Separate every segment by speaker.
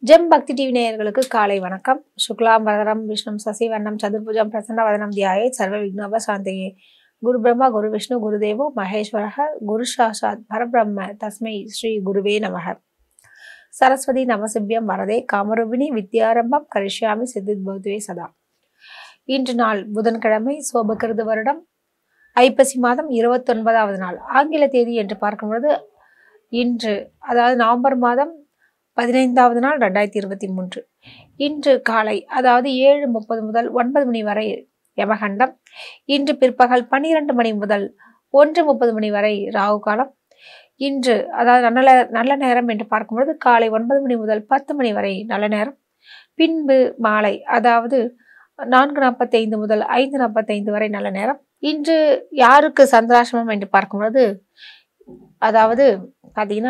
Speaker 1: GeM பக்தி TV நேயர்களுக்கு காலை வணக்கம் சுக்லாம் வரதரம் விஷ்ணு சசிவர்ணம் சதுர்புஜம் பிரசன்ன வதனம் தியாயே சர்வ விக்னோப சாந்தையே குரு பிரம்மா குரு விஷ்ணு குருதேவோ மகேஸ்வரக குரு சாஷாத் பரபிரம்ம தஸ்மை ஸ்ரீ குருவே நமக சரஸ்வதி நமசிபியம் வரதே காமரூபிணி வித்யாரம்பம் கரிஷ்யாமி சித்தித் பௌத்வே சதா இன்று நாள் புதன்கிழமை சோபகிருது வருடம் ஐப்பசி மாதம் இருபத்தொன்பதாவது நாள் ஆங்கில தேதி என்று பார்க்கும்பொழுது இன்று அதாவது நவம்பர் மாதம் பதினைந்தாவது நாள் ரெண்டாயிரத்தி இருபத்தி மூன்று இன்று காலை அதாவது ஏழு முப்பது முதல் ஒன்பது மணி வரை யமகண்டம் இன்று பிற்பகல் பன்னிரண்டு மணி முதல் ஒன்று முப்பது மணி வரை ராகு காலம் இன்று அதாவது நல்ல நல்ல நேரம் என்று பார்க்கும்பொழுது காலை ஒன்பது மணி முதல் பத்து மணி வரை நல்ல நேரம் பின்பு மாலை அதாவது நான்கு நாற்பத்தைந்து முதல் ஐந்து நாற்பத்தைந்து வரை நல்ல நேரம் இன்று யாருக்கு சந்திராசிரமம் என்று பார்க்கும்பொழுது அதாவது பார்த்தீங்கன்னா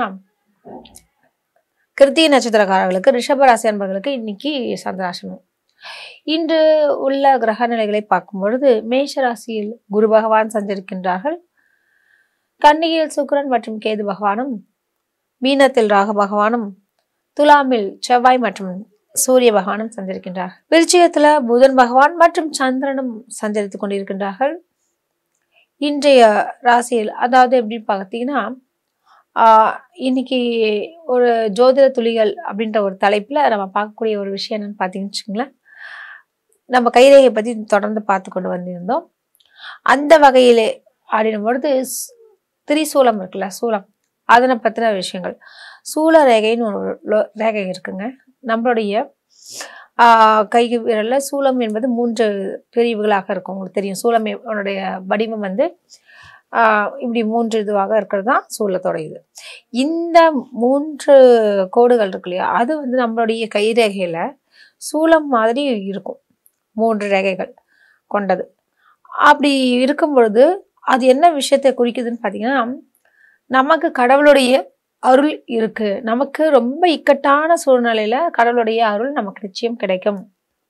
Speaker 1: கிருத்திகை நட்சத்திரக்காரர்களுக்கு ரிஷபராசி அன்பர்களுக்கு இன்னைக்கு சந்திராசிரமம் இன்று உள்ள கிரக நிலைகளை பார்க்கும் பொழுது மேஷ ராசியில் குரு பகவான் சஞ்சரிக்கின்றார்கள் கன்னிகையில் சுக்கிரன் மற்றும் கேது பகவானும் மீனத்தில் ராகு பகவானும் துலாமில் செவ்வாய் மற்றும் சூரிய பகவானும் சஞ்சரிக்கின்றார் விருச்சிகத்துல புதன் பகவான் மற்றும் சந்திரனும் சஞ்சரித்துக் கொண்டிருக்கின்றார்கள் இன்றைய ராசியில் அதாவது எப்படி பார்த்தீங்கன்னா ஆஹ் இன்னைக்கு ஒரு ஜோதிட துளிகள் அப்படின்ற ஒரு தலைப்புல நம்ம பார்க்கக்கூடிய ஒரு விஷயம் என்னன்னு பார்த்தீங்கன்னு வச்சுக்கோங்களேன் நம்ம கைரேகை பத்தி தொடர்ந்து பார்த்து கொண்டு வந்திருந்தோம் அந்த வகையிலே அப்படின்னும் பொழுது ஸ்- திரிசூலம் இருக்குல்ல சூலம் அதனை பத்தின விஷயங்கள் சூல ரேகைன்னு ஒரு லோ- ரேகை இருக்குங்க நம்மளுடைய ஆஹ் கை விரல்ல சூலம் என்பது மூன்று பிரிவுகளாக இருக்கும் உங்களுக்கு தெரியும் சூலம் உன்னுடைய வடிவம் வந்து ஆஹ் இப்படி மூன்று இதுவாக இருக்கிறது தான் சூலத்தோட இது இந்த மூன்று கோடுகள் இருக்கு இல்லையா அது வந்து நம்மளுடைய கைரேகையில சூலம் மாதிரி இருக்கும் மூன்று ரேகைகள் கொண்டது அப்படி இருக்கும் பொழுது அது என்ன விஷயத்தை குறிக்குதுன்னு பார்த்தீங்கன்னா நமக்கு கடவுளுடைய அருள் இருக்கு நமக்கு ரொம்ப இக்கட்டான சூழ்நிலையில கடவுளுடைய அருள் நமக்கு நிச்சயம் கிடைக்கும்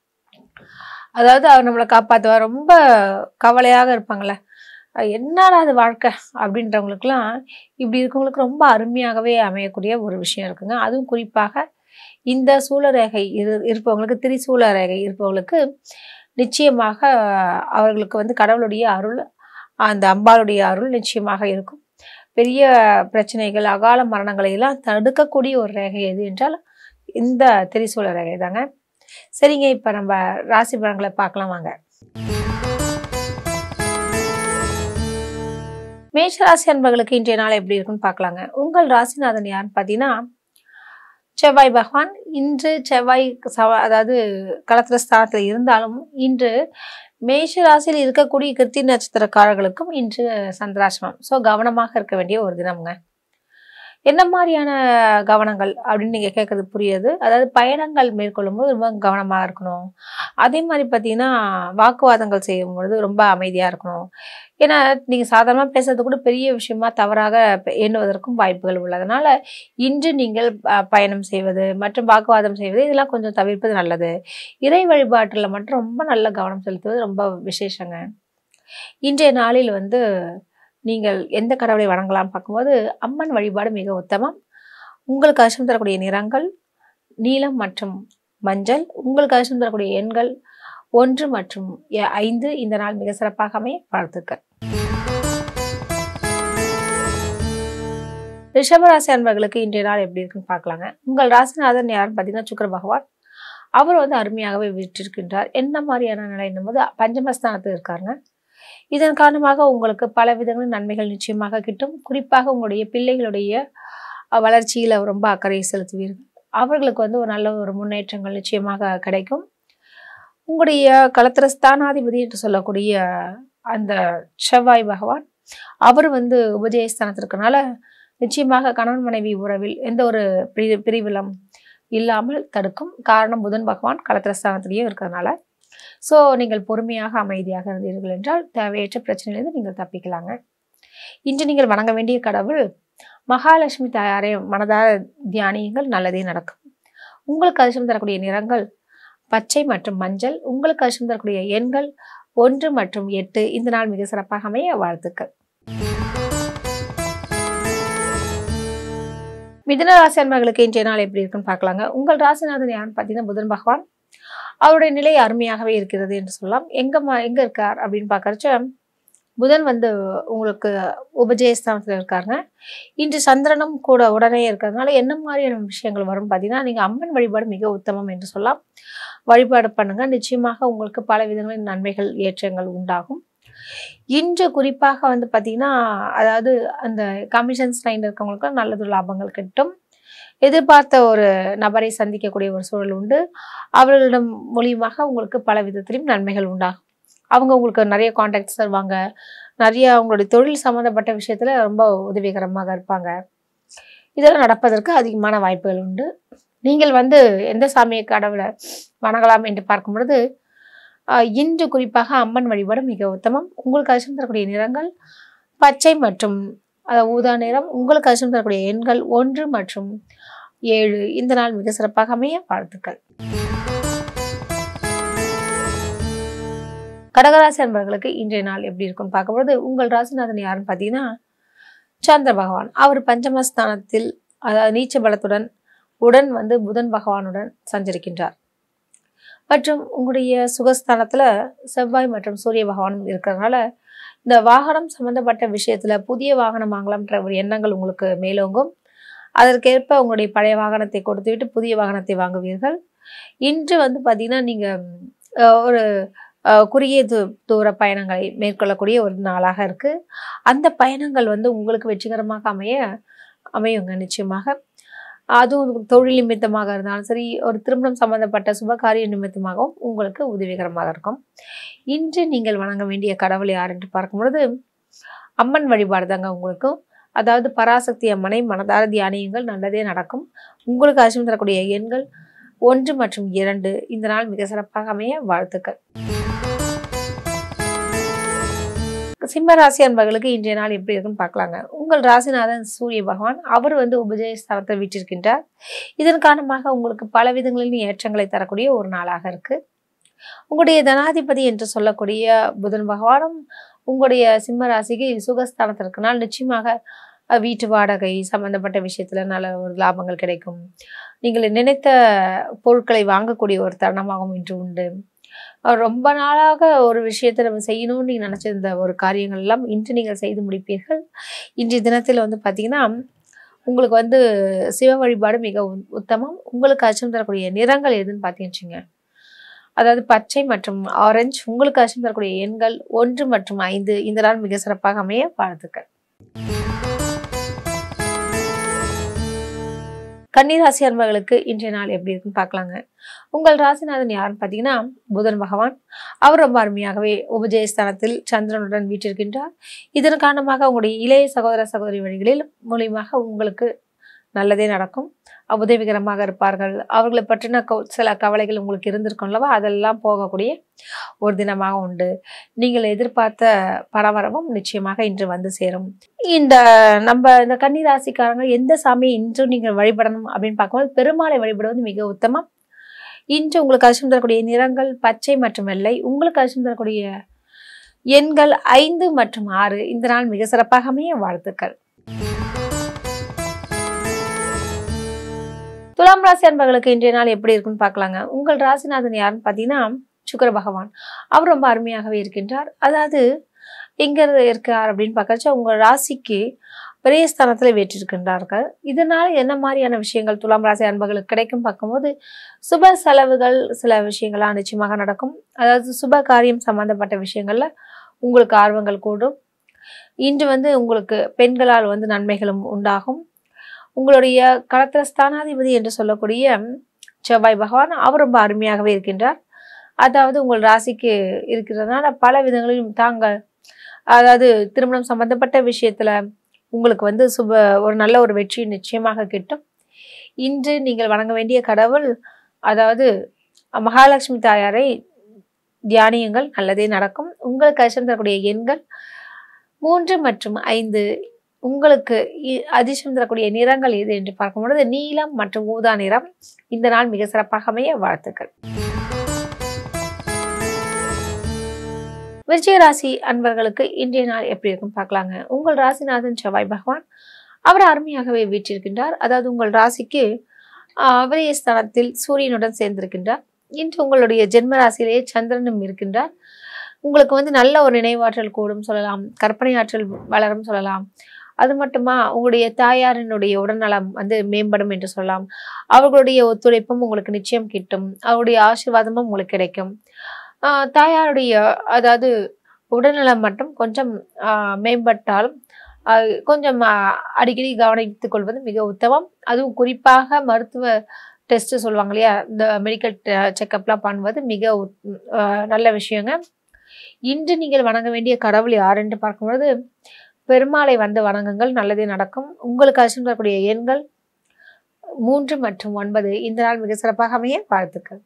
Speaker 1: அதாவது அவர் நம்மளை காப்பாற்றுவார் ரொம்ப கவலையாக இருப்பாங்கள்ல அஹ் என்னடா அது வாழ்க்கை அப்படின்றவங்களுக்குலாம் இப்படி இருக்கவங்களுக்கு ரொம்ப அருமையாகவே அமையக்கூடிய ஒரு விஷயம் இருக்குங்க அதுவும் குறிப்பாக இந்த சூழரேகை இரு இருப்பவங்களுக்கு திரிசூல ரேகை இருப்பவங்களுக்கு நிச்சயமாக அஹ், அவர்களுக்கு வந்து கடவுளுடைய அருள் அந்த அம்பாளுடைய அருள் நிச்சயமாக இருக்கும் பெரிய பிரச்சனைகள் அகால மரணங்களை எல்லாம் தடுக்கக்கூடிய ஒரு ரேகை எது என்றால் இந்த திரிசூல ரேகை தாங்க சரிங்க இப்போ நம்ம ராசி பலன்களை பார்க்கலாம் வாங்க மேஷ ராசி அன்பர்களுக்கு இன்றைய நாள் எப்படி இருக்குன்னு பார்க்கலாங்க உங்கள் ராசிநாதன் யாருன்னு பார்த்தீங்கன்னா செவ்வாய் பகவான் இன்று செவ்வாய் சவ- அதாவது களத்திர ஸ்தானத்தில் இருந்தாலும் இன்று மேஷ ராசியில் இருக்கக்கூடிய கிருத்தி நட்சத்திரக்காரர்களுக்கும் இன்று சந்திராசிரமம் ஸோ கவனமாக இருக்க வேண்டிய ஒரு தினம்ங்க என்ன மாதிரியான கவனங்கள் அப்படின்னு நீங்கள் கேட்கறது புரியுது அதாவது பயணங்கள் மேற்கொள்ளும்போது ரொம்ப கவனமாக இருக்கணும் அதே மாதிரி பார்த்தீங்கன்னா வாக்குவாதங்கள் செய்யும் பொழுது ரொம்ப அமைதியாக இருக்கணும் ஏன்னா நீங்கள் சாதாரணமாக பேசுறது கூட பெரிய விஷயமா தவறாக பெ- எண்ணுவதற்கும் வாய்ப்புகள் உள்ளதுனால இன்று நீங்கள் அஹ், பயணம் செய்வது மற்றும் வாக்குவாதம் செய்வது இதெல்லாம் கொஞ்சம் தவிர்ப்பது நல்லது இறை வழிபாட்டில் மட்டும் ரொம்ப நல்ல கவனம் செலுத்துவது ரொம்ப விசேஷங்க இன்றைய நாளில் வந்து நீங்கள் எந்த கடவுளை வணங்கலாம் பார்க்கும்போது அம்மன் வழிபாடு மிக உத்தமம் உங்களுக்கு அர்ச்சம் தரக்கூடிய நிறங்கள் நீலம் மற்றும் மஞ்சள் உங்களுக்கு அர்ச்சம் தரக்கூடிய எண்கள் ஒன்று மற்றும் எ- ஐந்து இந்த நாள் மிக சிறப்பாக அமைய வாழ்த்துக்கள் ரிஷபராசி அன்பர்களுக்கு இன்றைய நாள் எப்படி இருக்குன்னு பார்க்கலாங்க உங்கள் ராசிநாதன் யாருன்னு பார்த்தீங்கன்னா சுக்கிர பகவான் அவர் வந்து அருமையாகவே விற்றிருக்கின்றார் என்ன மாதிரியான நிலை போது பஞ்சமஸ்தானத்தில் இருக்காருங்க இதன் காரணமாக உங்களுக்கு பல விதங்களில் நன்மைகள் நிச்சயமாக கிட்டும் குறிப்பாக உங்களுடைய பிள்ளைகளுடைய அஹ், வளர்ச்சியில் ரொம்ப அக்கறை செலுத்துவீர்கள் அவர்களுக்கு வந்து ஒரு நல்ல ஒரு முன்னேற்றங்கள் நிச்சயமாக கிடைக்கும் உங்களுடைய களத்திர ஸ்தானாதிபதி என்று சொல்லக்கூடிய அந்த செவ்வாய் பகவான் அவர் வந்து உபஜயஸ்தானத்தில் இருக்கனால நிச்சயமாக கணவன் மனைவி உறவில் எந்த ஒரு பிரி பிரிவிலம் இல்லாமல் தடுக்கும் காரணம் புதன் பகவான் களத்திர ஸ்தானத்திலேயே இருக்கிறதுனால ஸோ நீங்கள் பொறுமையாக அமைதியாக இருந்தீர்கள் என்றால் தேவையற்ற பிரச்சனையிலிருந்து நீங்கள் தப்பிக்கலாங்க இன்று நீங்கள் வணங்க வேண்டிய கடவுள் மகாலட்சுமி தாயாரை மனதார தியானியுங்கள் நல்லதே நடக்கும் உங்களுக்கு அதிர்ஷ்டம் தரக்கூடிய நிறங்கள் பச்சை மற்றும் மஞ்சள் உங்களுக்கு அதிர்ஷ்டம் தரக்கூடிய எண்கள் ஒன்று மற்றும் எட்டு இந்த நாள் மிக சிறப்பாக அமைய வாழ்த்துக்கள் மிதுன ராசி அன்பர்களுக்கு இன்றைய நாள் எப்படி இருக்குன்னு பார்க்கலாங்க உங்கள் ராசிநாதன் யாருன்னு பார்த்தீங்கன்னா புதன் பகவான் அவருடைய நிலை அருமையாகவே இருக்கிறது என்று சொல்லலாம் எங்க ம- எங்க இருக்கார் அப்படின்னு பார்க்கறச்ச புதன் வந்து உங்களுக்கு உபஜயஸ்தானத்தில் இருக்காருங்க இன்று சந்திரனும் கூட உடனே இருக்கிறதுனால என்ன மாதிரியான விஷயங்கள் வரும் பார்த்தீங்கன்னா நீங்கள் அம்மன் வழிபாடு மிக உத்தமம் என்று சொல்லலாம் வழிபாடு பண்ணுங்க நிச்சயமாக உங்களுக்கு பல விதங்களின் நன்மைகள் ஏற்றங்கள் உண்டாகும் இன்று குறிப்பாக வந்து பார்த்தீங்கன்னா அதாவது அந்த கமிஷன்ஸ் லைன் இருக்கவங்களுக்கு நல்லது லாபங்கள் கிட்டும் எதிர்பார்த்த ஒரு நபரை சந்திக்கக்கூடிய ஒரு சூழல் உண்டு அவர்களிடம் மூலியமாக உங்களுக்கு பல விதத்திலும் நன்மைகள் உண்டாகும் அவங்க உங்களுக்கு நிறைய காண்டாக்ட்ஸ் தருவாங்க நிறைய அவங்களுடைய தொழில் சம்மந்தப்பட்ட விஷயத்துல ரொம்ப உதவிகரமாக இருப்பாங்க இதெல்லாம் நடப்பதற்கு அதிகமான வாய்ப்புகள் உண்டு நீங்கள் வந்து எந்த சாமியை கடவுளை வணங்கலாம் என்று பார்க்கும் பொழுது ஆஹ், இன்று குறிப்பாக அம்மன் வழிபாடு மிக உத்தமம் உங்களுக்கு அதிர்ஷ்டம் தரக்கூடிய நிறங்கள் பச்சை மற்றும் அஹ், ஊதா நிறம் உங்களுக்கு அதிர்ஷ்டம் தரக்கூடிய எண்கள் ஒன்று மற்றும் ஏழு இந்த நாள் மிக சிறப்பாக அமைய வாழ்த்துக்கள் கடகராசி அன்பர்களுக்கு இன்றைய நாள் எப்படி இருக்கும்னு பார்க்கும்போது உங்கள் ராசிநாதன் யாருன்னு பார்த்தீங்கன்னா சந்திர பகவான் அவர் பஞ்சமஸ்தானத்தில் அதாவது நீச்ச பலத்துடன் உடன் வந்து புதன் பகவானுடன் சஞ்சரிக்கின்றார் மற்றும் உங்களுடைய சுகஸ்தானத்துல செவ்வாய் மற்றும் சூரிய பகவானும் இருக்கிறதுனால இந்த வாகனம் சம்பந்தப்பட்ட விஷயத்துல புதிய வாகனம் வாங்கலாம்ன்ற ஒரு எண்ணங்கள் உங்களுக்கு மேலோங்கும் அதற்கேற்ப உங்களுடைய பழைய வாகனத்தை கொடுத்துவிட்டு புதிய வாகனத்தை வாங்குவீர்கள் இன்று வந்து பார்த்தீங்கன்னா நீங்கள் ஒரு அஹ், குறுகிய தூ தூர பயணங்களை மேற்கொள்ளக்கூடிய ஒரு நாளாக இருக்கு அந்த பயணங்கள் வந்து உங்களுக்கு வெற்றிகரமாக அமைய அமையுங்க நிச்சயமாக அதுவும் தொழில் நிமித்தமாக இருந்தாலும் சரி ஒரு திருமணம் சம்பந்தப்பட்ட சுபகாரிய நிமித்தமாகவும் உங்களுக்கு உதவிகரமாக இருக்கும் இன்று நீங்கள் வணங்க வேண்டிய கடவுள் யார் என்று பார்க்கும் பொழுது அம்மன் வழிபாடு தாங்க உங்களுக்கும் அதாவது பராசக்தி அம்மனை மனதார தியானியுங்கள் நல்லதே நடக்கும் உங்களுக்கு அரிசம் தரக்கூடிய எண்கள் ஒன்று மற்றும் இரண்டு இந்த நாள் மிக சிறப்பாக அமைய வாழ்த்துக்கள் சிம்ம ராசி அன்பர்களுக்கு இன்றைய நாள் எப்படி இருக்குன்னு பார்க்கலாங்க உங்கள் ராசிநாதன் சூரிய பகவான் அவர் வந்து உபஜய ஸ்தானத்தை வீற்றிருக்கின்றார் இதன் காரணமாக உங்களுக்கு பல விதங்களில் ஏற்றங்களை தரக்கூடிய ஒரு நாளாக இருக்கு உங்களுடைய தனாதிபதி என்று சொல்லக்கூடிய புதன் பகவானும் உங்களுடைய சிம்ம ராசிக்கு சுகஸ்தானத்தில் இருக்கனால் நிச்சயமாக அஹ், வீட்டு வாடகை சம்பந்தப்பட்ட விஷயத்துல நல்ல ஒரு லாபங்கள் கிடைக்கும் நீங்கள் நினைத்த பொருட்களை வாங்கக்கூடிய ஒரு தருணமாகவும் இன்று உண்டு அஹ் ரொம்ப நாளாக ஒரு விஷயத்தை நம்ம செய்யணும்னு நீங்கள் நினச்சிருந்த ஒரு காரியங்கள் எல்லாம் இன்று நீங்கள் செய்து முடிப்பீர்கள் இன்றைய தினத்தில் வந்து பார்த்தீங்கன்னா உங்களுக்கு வந்து சிவ வழிபாடு மிக உ- உத்தமம் உங்களுக்கு அச்சம் தரக்கூடிய நிறங்கள் எதுன்னு பார்த்தீங்கன்னு அதாவது பச்சை மற்றும் ஆரஞ்சு உங்களுக்கு அச்சம் தரக்கூடிய எண்கள் ஒன்று மற்றும் ஐந்து இந்த நாள் மிக சிறப்பாக அமைய வாழ்த்துக்கள் கன்னிராசி அன்பர்களுக்கு இன்றைய நாள் எப்படி இருக்குன்னு பார்க்கலாங்க உங்கள் ராசிநாதன் யாருன்னு பார்த்தீங்கன்னா புதன் பகவான் அவர் ரொம்ப அருமையாகவே உபஜயஸ்தானத்தில் சந்திரனுடன் வீற்றிருக்கின்றார் இதன் காரணமாக உங்களுடைய இளைய சகோதர சகோதரி வழிகளில் மூலியமாக உங்களுக்கு நல்லதே நடக்கும் உதவிகரமாக இருப்பார்கள் அவர்களை பற்றின கவ- சில கவலைகள் உங்களுக்கு இருந்திருக்கும் அல்லவா அதெல்லாம் போகக்கூடிய ஒரு தினமாக உண்டு நீங்கள் எதிர்பார்த்த பரவரவும் நிச்சயமாக இன்று வந்து சேரும் இந்த நம்ம இந்த கன்னிராசிக்காரங்க எந்த சாமியை இன்று நீங்கள் வழிபடணும் அப்படின்னு பார்க்கும்போது பெருமாளை வழிபடுவது மிக உத்தமம் இன்று உங்களுக்கு அதிர்ஷ்டம் தரக்கூடிய நிறங்கள் பச்சை மற்றும் வெள்ளை உங்களுக்கு அதிர்ஷ்டம் தரக்கூடிய எண்கள் ஐந்து மற்றும் ஆறு இந்த நாள் மிக சிறப்பாக அமைய வாழ்த்துக்கள் துலாம் ராசி அன்பர்களுக்கு இன்றைய நாள் எப்படி இருக்குன்னு பார்க்கலாங்க உங்கள் ராசிநாதன் யாருன்னு பார்த்தீங்கன்னா சுக்கிர பகவான் அவர் ரொம்ப அருமையாகவே இருக்கின்றார் அதாவது எங்க இருக்கார் அப்படின்னு பார்க்கறச்ச உங்கள் ராசிக்கு பெரிய ஸ்தானத்தில் வேற்றிருக்கின்றார்கள் இதனால என்ன மாதிரியான விஷயங்கள் துலாம் ராசி அன்பர்களுக்கு கிடைக்கும் பார்க்கும்போது சுப செலவுகள் சில விஷயங்கள்லாம் நிச்சயமாக நடக்கும் அதாவது சுப காரியம் சம்பந்தப்பட்ட விஷயங்கள்ல உங்களுக்கு ஆர்வங்கள் கூடும் இன்று வந்து உங்களுக்கு பெண்களால் வந்து நன்மைகளும் உண்டாகும் உங்களுடைய களத்திர ஸ்தானாதிபதி என்று சொல்லக்கூடிய செவ்வாய் பகவான் அவர் ரொம்ப அருமையாகவே இருக்கின்றார் அதாவது உங்கள் ராசிக்கு இருக்கிறதுனால பல விதங்களிலும் தாங்கள் அதாவது திருமணம் சம்பந்தப்பட்ட விஷயத்துல உங்களுக்கு வந்து சுப ஒரு நல்ல ஒரு வெற்றி நிச்சயமாக கிட்டும் இன்று நீங்கள் வணங்க வேண்டிய கடவுள் அதாவது மகாலட்சுமி தாயாரை தியானியுங்கள் நல்லதே நடக்கும் உங்களுக்கு அதிர்ஷ்டம் தரக்கூடிய எண்கள் மூன்று மற்றும் ஐந்து உங்களுக்கு இ- அதிர்ஷ்டம் தரக்கூடிய நிறங்கள் எது என்று பார்க்கும் பொழுது நீலம் மற்றும் ஊதா நிறம் இந்த நாள் மிக சிறப்பாக அமைய வாழ்த்துக்கள் விருச்சிக ராசி அன்பர்களுக்கு இன்றைய நாள் எப்படி இருக்கும் பார்க்கலாங்க உங்கள் ராசிநாதன் செவ்வாய் பகவான் அவர் அருமையாகவே வீற்றிருக்கின்றார் அதாவது உங்கள் ராசிக்கு ஆஹ், விரயஸ்தானத்தில் சூரியனுடன் சேர்ந்திருக்கின்றார் இன்று உங்களுடைய ஜென்ம ராசியிலேயே சந்திரனும் இருக்கின்றார் உங்களுக்கு வந்து நல்ல ஒரு நினைவாற்றல் கூடும் சொல்லலாம் கற்பனை ஆற்றல் வளரும் சொல்லலாம் அது மட்டுமா உங்களுடைய தாயாரினுடைய உடல்நலம் வந்து மேம்படும் என்று சொல்லலாம் அவர்களுடைய ஒத்துழைப்பும் உங்களுக்கு நிச்சயம் கிட்டும் அவருடைய ஆசீர்வாதமும் உங்களுக்கு கிடைக்கும் ஆஹ் தாயாருடைய அதாவது உடல்நலம் மட்டும் கொஞ்சம் ஆஹ் மேம்பட்டாலும் ஆஹ் கொஞ்சம் ஆஹ் அடிக்கடி கவனித்துக் கொள்வது மிக உத்தமம் அதுவும் குறிப்பாக மருத்துவ டெஸ்ட் சொல்லுவாங்க இல்லையா இந்த மெடிக்கல் செக்கப்லாம் பண்ணுவது மிக உத்- ஆஹ் நல்ல விஷயங்க இன்று நீங்கள் வணங்க வேண்டிய கடவுள் யாருன்னு பார்க்கும்பொழுது பெருமாளை வந்து வணங்குங்கள் நல்லதே நடக்கும் உங்களுக்கு அச்சம் தரக்கூடிய எண்கள் மூன்று மற்றும் ஒன்பது இந்த நாள் மிக சிறப்பாக அமைய வாழ்த்துக்கள்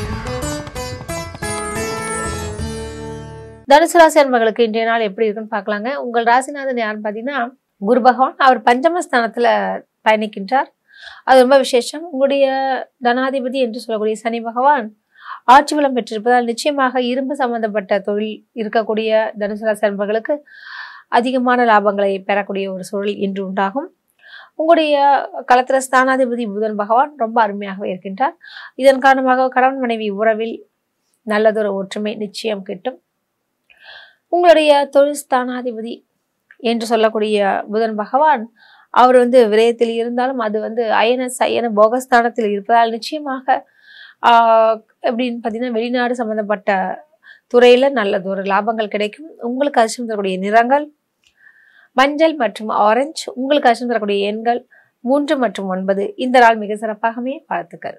Speaker 1: தனுசு ராசி அன்பர்களுக்கு இன்றைய நாள் எப்படி இருக்குன்னு பார்க்கலாங்க உங்கள் ராசிநாதன் யாருன்னு பார்த்தீங்கன்னா குரு பகவான் அவர் பஞ்சமஸ்தானத்துல பயணிக்கின்றார் அது ரொம்ப விசேஷம் உங்களுடைய தனாதிபதி என்று சொல்லக்கூடிய சனி பகவான் ஆட்சி பலம் பெற்றிருப்பதால் நிச்சயமாக இரும்பு சம்பந்தப்பட்ட தொழில் இருக்கக்கூடிய தனுசு ராசி அன்பர்களுக்கு அதிகமான லாபங்களை பெறக்கூடிய ஒரு சூழல் இன்று உண்டாகும் உங்களுடைய களத்திர ஸ்தானாதிபதி புதன் பகவான் ரொம்ப அருமையாகவே இருக்கின்றார் இதன் காரணமாக கணவன் மனைவி உறவில் நல்லதொரு ஒற்றுமை நிச்சயம் கிட்டும் உங்களுடைய தொழில் ஸ்தானாதிபதி என்று சொல்லக்கூடிய புதன் பகவான் அவர் வந்து விரயத்தில் இருந்தாலும் அது வந்து அயன சயன போகஸ்தானத்தில் இருப்பதால் நிச்சயமாக ஆஹ் எப்படின்னு பார்த்தீங்கன்னா வெளிநாடு சம்பந்தப்பட்ட துறையில நல்லதொரு லாபங்கள் கிடைக்கும் உங்களுக்கு அதிர்ஷ்டம் தரக்கூடிய நிறங்கள் மஞ்சள் மற்றும் ஆரஞ்சு உங்களுக்கு அதிர்ஷ்டம் தரக்கூடிய எண்கள் மூன்று மற்றும் ஒன்பது இந்த நாள் மிக சிறப்பாகவே வாழ்த்துக்கள்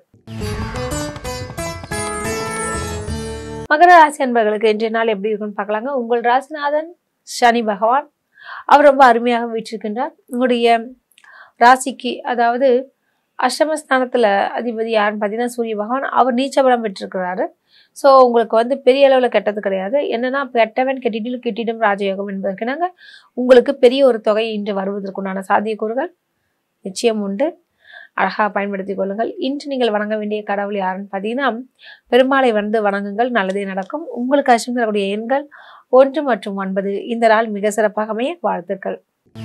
Speaker 1: மகர ராசி அன்பர்களுக்கு இன்றைய நாள் எப்படி இருக்குன்னு பார்க்கலாங்க உங்கள் ராசிநாதன் சனி பகவான் அவர் ரொம்ப அருமையாக வீற்றிருக்கின்றார் உங்களுடைய ராசிக்கு அதாவது அஷ்டமஸ்தானத்துல அதிபதி யாருன்னு பார்த்தீங்கன்னா சூரிய பகவான் அவர் நீச்சபலம் பெற்றிருக்கிறாரு ஸோ உங்களுக்கு வந்து பெரிய அளவில் கெட்டது கிடையாது என்னன்னா கெட்டவன் கெட்டிடில் கெட்டிடும் ராஜயோகம் என்பதற்கு நாங்கள் உங்களுக்கு பெரிய ஒரு தொகை இன்று வருவதற்குண்டான சாத்தியக்கூறுகள் நிச்சயம் உண்டு அழகாக பயன்படுத்திக் கொள்ளுங்கள் இன்று நீங்கள் வணங்க வேண்டிய கடவுள் யாருன்னு பார்த்தீங்கன்னா பெருமாளை வந்து வணங்குங்கள் நல்லதே நடக்கும் உங்களுக்கு அச்சம் தரக்கூடிய எண்கள் ஒன்று மற்றும் ஒன்பது இந்த நாள் மிக சிறப்பாக அமைய வாழ்த்துக்கள்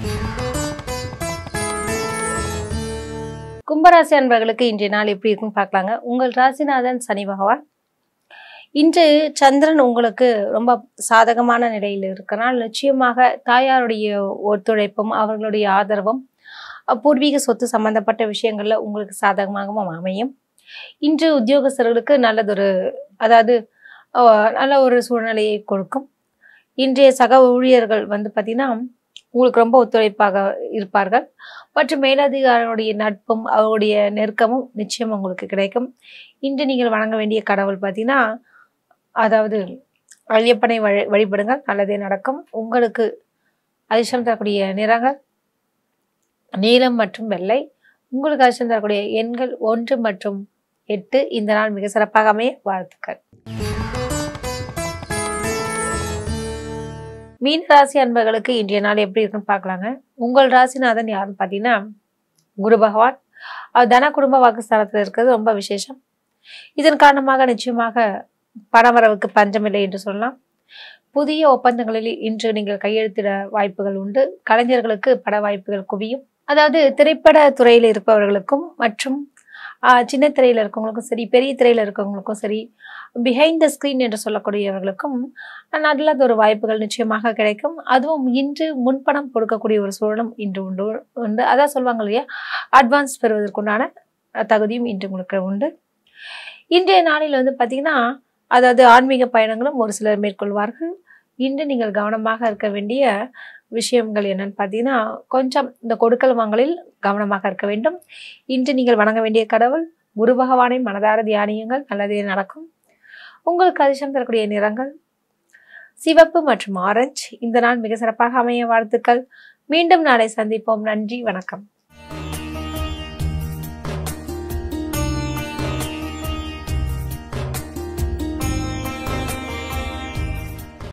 Speaker 1: கும்பராசி அன்பர்களுக்கு இன்றைய நாள் எப்படி இருக்குன்னு பார்க்கலாங்க உங்கள் ராசிநாதன் சனி பகவான் இன்று சந்திரன் உங்களுக்கு ரொம்ப சாதகமான நிலையில் இருக்கனால் நிச்சயமாக தாயாருடைய ஒத்துழைப்பும் அவர்களுடைய ஆதரவும் அஹ், பூர்வீக சொத்து சம்பந்தப்பட்ட விஷயங்கள்ல உங்களுக்கு சாதகமாகவும் அமையும் இன்று உத்தியோகஸ்தர்களுக்கு நல்லதொரு அதாவது அஹ், நல்ல ஒரு சூழ்நிலையை கொடுக்கும் இன்றைய சக ஊழியர்கள் வந்து பார்த்தீங்கன்னா உங்களுக்கு ரொம்ப ஒத்துழைப்பாக இருப்பார்கள் மற்றும் மேலதிகாரிகளுடைய நட்பும் அவருடைய நெருக்கமும் நிச்சயம் உங்களுக்கு கிடைக்கும் இன்று நீங்கள் வணங்க வேண்டிய கடவுள் பார்த்தீங்கன்னா அதாவது ஐயப்பனை வழி வழிபடுங்கள் நல்லதே நடக்கும் உங்களுக்கு அதிர்ஷ்டம் தரக்கூடிய நிறங்கள் நீலம் மற்றும் வெள்ளை உங்களுக்கு அதிர்ஷ்டம் தரக்கூடிய எண்கள் ஒன்று மற்றும் எட்டு இந்த நாள் மிக சிறப்பாக அமைய வாழ்த்துக்கள் மீன ராசி அன்பர்களுக்கு இன்றைய நாள் எப்படி இருக்குன்னு பார்க்கலாங்க உங்கள் ராசிநாதன் யாருன்னு பார்த்தீங்கன்னா குரு பகவான் அவர் தன குடும்ப வாக்குஸ்தானத்தில் இருக்கிறது ரொம்ப விசேஷம் இதன் காரணமாக நிச்சயமாக பணவரவுக்கு பஞ்சமில்லை என்று சொல்லலாம் புதிய ஒப்பந்தங்களில் இன்று நீங்கள் கையெழுத்திட வாய்ப்புகள் உண்டு கலைஞர்களுக்கு பட வாய்ப்புகள் குவியும் அதாவது திரைப்பட துறையில் இருப்பவர்களுக்கும் மற்றும் ஆஹ், சின்ன திரையில் இருக்கவங்களுக்கும் சரி பெரிய திரையில் இருக்கவங்களுக்கும் சரி பிஹைண்ட் த ஸ்க்ரீன் என்று சொல்லக்கூடியவர்களுக்கும் நல்லதொரு வாய்ப்புகள் நிச்சயமாக கிடைக்கும் அதுவும் இன்று முன்பணம் கொடுக்கக்கூடிய ஒரு சூழலும் இன்று உண்டு உண்டு அதான் சொல்லுவாங்க இல்லையா அட்வான்ஸ் பெறுவதற்குண்டான அஹ், தகுதியும் இன்று உங்களுக்கு உண்டு இன்றைய நாளில் வந்து பார்த்தீங்கன்னா அதாவது ஆன்மீக பயணங்களும் ஒரு சிலர் மேற்கொள்வார்கள் இன்று நீங்கள் கவனமாக இருக்க வேண்டிய விஷயங்கள் என்னன்னு பார்த்தீங்கன்னா கொஞ்சம் இந்த கொடுக்கல் வாங்கலில் கவனமாக இருக்க வேண்டும் இன்று நீங்கள் வணங்க வேண்டிய கடவுள் குரு பகவானை மனதார தியானியுங்கள் நல்லதே நடக்கும் உங்களுக்கு அதிர்ஷ்டம் தரக்கூடிய நிறங்கள் சிவப்பு மற்றும் ஆரஞ்சு இந்த நாள் மிக சிறப்பாக அமைய வாழ்த்துக்கள் மீண்டும் நாளை சந்திப்போம் நன்றி வணக்கம்